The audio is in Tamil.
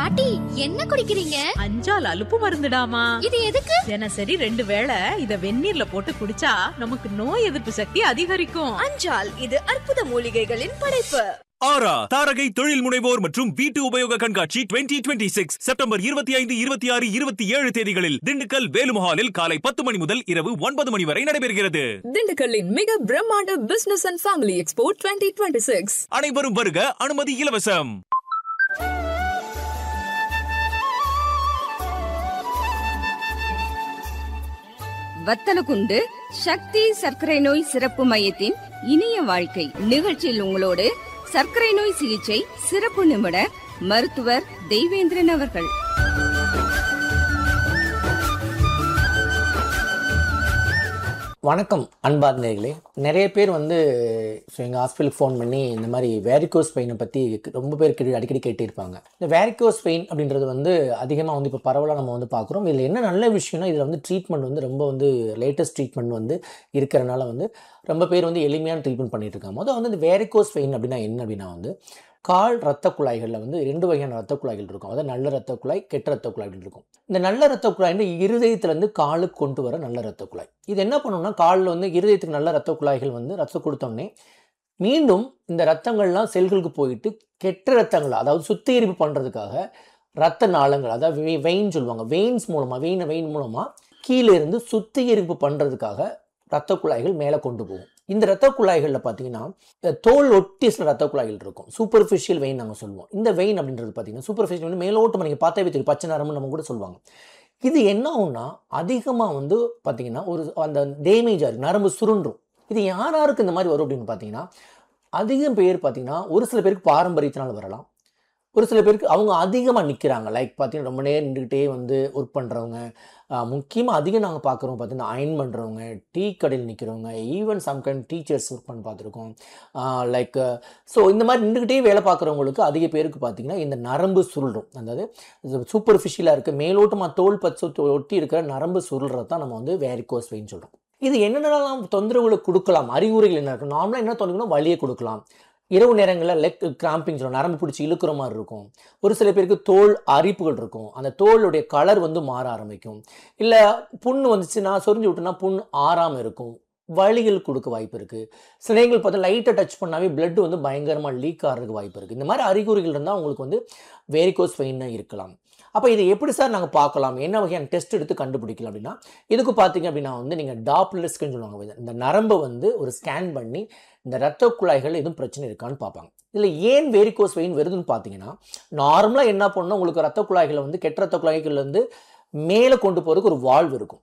பாட்டி என்ன குடிக்கிறீங்க அஞ்சால் அலுப்பு மருந்துடாமா இது எதுக்கு தினசரி ரெண்டு வேளை இத வெந்நீர்ல போட்டு குடிச்சா நமக்கு நோய் எதிர்ப்பு சக்தி அதிகரிக்கும் அஞ்சால் இது அற்புத மூலிகைகளின் படைப்பு ஆரா தாரகை தொழில் முனைவோர் மற்றும் வீட்டு உபயோக கண்காட்சி 2026 சிக்ஸ் செப்டம்பர் இருபத்தி ஐந்து இருபத்தி ஆறு இருபத்தி ஏழு தேதிகளில் திண்டுக்கல் வேலுமஹாலில் காலை பத்து மணி முதல் இரவு ஒன்பது மணி வரை நடைபெறுகிறது திண்டுக்கல்லின் மிக பிரம்மாண்ட business and family expo twenty twenty six அனைவரும் வருக அனுமதி இலவசம் வத்தலகுண்டு சக்தி சர்க்கரை நோய் சிறப்பு மையத்தின் இனிய வாழ்க்கை நிகழ்ச்சியில் உங்களோடு சர்க்கரை நோய் சிகிச்சை சிறப்பு நிபுணர் மருத்துவர் தெய்வேந்திரன் அவர்கள் வணக்கம் அன்பார்ந்தர்களே நிறைய பேர் வந்து ஸோ எங்கள் ஹாஸ்பிட்டலுக்கு ஃபோன் பண்ணி இந்த மாதிரி வேரிகோஸ் பெயினை பற்றி ரொம்ப பேர் கேட்டு அடிக்கடி கேட்டிருப்பாங்க இந்த வேரிகோஸ் பெயின் அப்படின்றது வந்து அதிகமாக வந்து இப்போ பரவலாக நம்ம வந்து பார்க்குறோம் இதில் என்ன நல்ல விஷயம்னா இதில் வந்து ட்ரீட்மெண்ட் வந்து ரொம்ப வந்து லேட்டஸ்ட் ட்ரீட்மெண்ட் வந்து இருக்கிறனால வந்து ரொம்ப பேர் வந்து எளிமையான ட்ரீட்மெண்ட் பண்ணிட்டு இருக்காங்க முதல் வந்து இந்த வேரிகோஸ் பெயின் அப்படின்னா என்ன அப்படின்னா வந்து கால் ரத்த குழாய்களில் வந்து ரெண்டு வகையான ரத்த குழாய்கள் இருக்கும் அதாவது நல்ல ரத்த குழாய் கெட்ட ரத்த குழாய் அப்படின்னு இருக்கும் இந்த நல்ல ரத்த குழாய் வந்து இருதயத்துலேருந்து காலுக்கு கொண்டு வர நல்ல ரத்த குழாய் இது என்ன பண்ணும்னா காலில் வந்து இருதயத்துக்கு நல்ல ரத்த குழாய்கள் வந்து ரத்தம் கொடுத்தோடனே மீண்டும் இந்த ரத்தங்கள்லாம் செல்களுக்கு போயிட்டு கெட்ட ரத்தங்களை அதாவது சுத்திகரிப்பு பண்ணுறதுக்காக ரத்த நாளங்கள் அதாவது வெயின் சொல்லுவாங்க வெயின்ஸ் மூலமாக வெயின் வெயின் மூலமாக கீழே இருந்து சுத்திகரிப்பு பண்ணுறதுக்காக ரத்த குழாய்கள் மேலே கொண்டு போகும் இந்த ரத்த குழாய்களில் பார்த்தீங்கன்னா அஹ், தோல் ஒட்டி சில ரத்த குழாய்கள் இருக்கும் சூப்பர்ஃபிஷியல் வெயின் நாங்கள் சொல்லுவோம் இந்த வெயின் அப்படின்றது பார்த்தீங்கன்னா சூப்பர்ஃபிஷியல் வந்து மேலோட்டம் நீங்கள் பார்த்தாவே தெரியும் பச்சை நரம்பு நம்ம கூட சொல்லுவாங்க இது என்ன ஆகும்னா அதிகமாக வந்து பார்த்தீங்கன்னா ஒரு அந்த டேமேஜ் ஆகுது நரம்பு சுருண்டும் இது யார் யாருக்கு இந்த மாதிரி வரும் அப்படின்னு பார்த்தீங்கன்னா அதிகம் பேர் பார்த்தீங்கன்னா ஒரு சில பேருக்கு பாரம்பரியத்தினால் வரலாம் ஒரு சில பேருக்கு அவங்க அதிகமாக நிற்கிறாங்க லைக் பார்த்தீங்கன்னா ரொம்ப நேரம் நின்றுக்கிட்டே வந்து ஒர்க் பண்ணுறவங்க முக்கியமாக அதிகம் நாங்கள் பார்க்குறோம் பார்த்தீங்கன்னா அயன் பண்ணுறவங்க டீ கடையில் நிற்கிறவங்க even some kind teachers work பண்ணி பார்த்துருக்கோம் லைக் ஸோ இந்த மாதிரி நின்றுக்கிட்டே வேலை பார்க்குறவங்களுக்கு அதிக பேருக்கு பார்த்தீங்கன்னா இந்த நரம்பு சுருளும் அதாவது சூப்பர்ஃபிஷியலாக இருக்க மேலோட்டமாக தோல் பச்சை ஒட்டி இருக்கிற நரம்பு சுருள்றது தான் நம்ம வந்து வேரிகோஸ் வெயின் சொல்கிறோம் இது என்னென்னலாம் தொந்தரவுகளை கொடுக்கலாம் அறிகுறிகள் என்ன இருக்கும் நார்மலாக என்ன தொந்தரவுனா வலியை கொடுக்கலாம் இரவு நேரங்களில் லெக் கிராம்பிங் சொல்லுவோம் நரம்பு பிடிச்சி இழுக்கிற மாதிரி இருக்கும் ஒரு சில பேருக்கு தோல் அரிப்புகள் இருக்கும் அந்த தோலுடைய கலர் வந்து மாற ஆரம்பிக்கும் இல்லை புண்ணு வந்துச்சுன்னா சொரிஞ்சு விட்டுனா புண் ஆறாமல் இருக்கும் வலிகள் கொடுக்க வாய்ப்பு இருக்குது சில நேரங்கள் பார்த்தா லைட்டாக டச் பண்ணாவே blood வந்து பயங்கரமாக லீக் ஆகிறதுக்கு வாய்ப்பு இருக்குது இந்த மாதிரி அறிகுறிகள் இருந்தால் உங்களுக்கு வந்து வேரிகோஸ் வெயின் இருக்கலாம் அப்போ இதை எப்படி சார் நாங்கள் பார்க்கலாம் என்ன வகையான டெஸ்ட் எடுத்து கண்டுபிடிக்கலாம் அப்படின்னா இதுக்கு பார்த்தீங்க அப்படின்னா வந்து நீங்கள் டாப்லர் ஸ்கேன் சொல்லுவாங்க இந்த நரம்பை வந்து ஒரு ஸ்கேன் பண்ணி இந்த ரத்த குழாய்கள் எதுவும் பிரச்சனை இருக்கான்னு பார்ப்பாங்க இதில் ஏன் வேரிகோஸ் வெயின் வருதுன்னு பார்த்தீங்கன்னா நார்மலாக என்ன பண்ணணும் உங்களுக்கு ரத்த குழாய்களை வந்து கெட்ட ரத்த குழாய்கள் வந்து மேலே கொண்டு போகிறதுக்கு ஒரு வால்வு இருக்கும்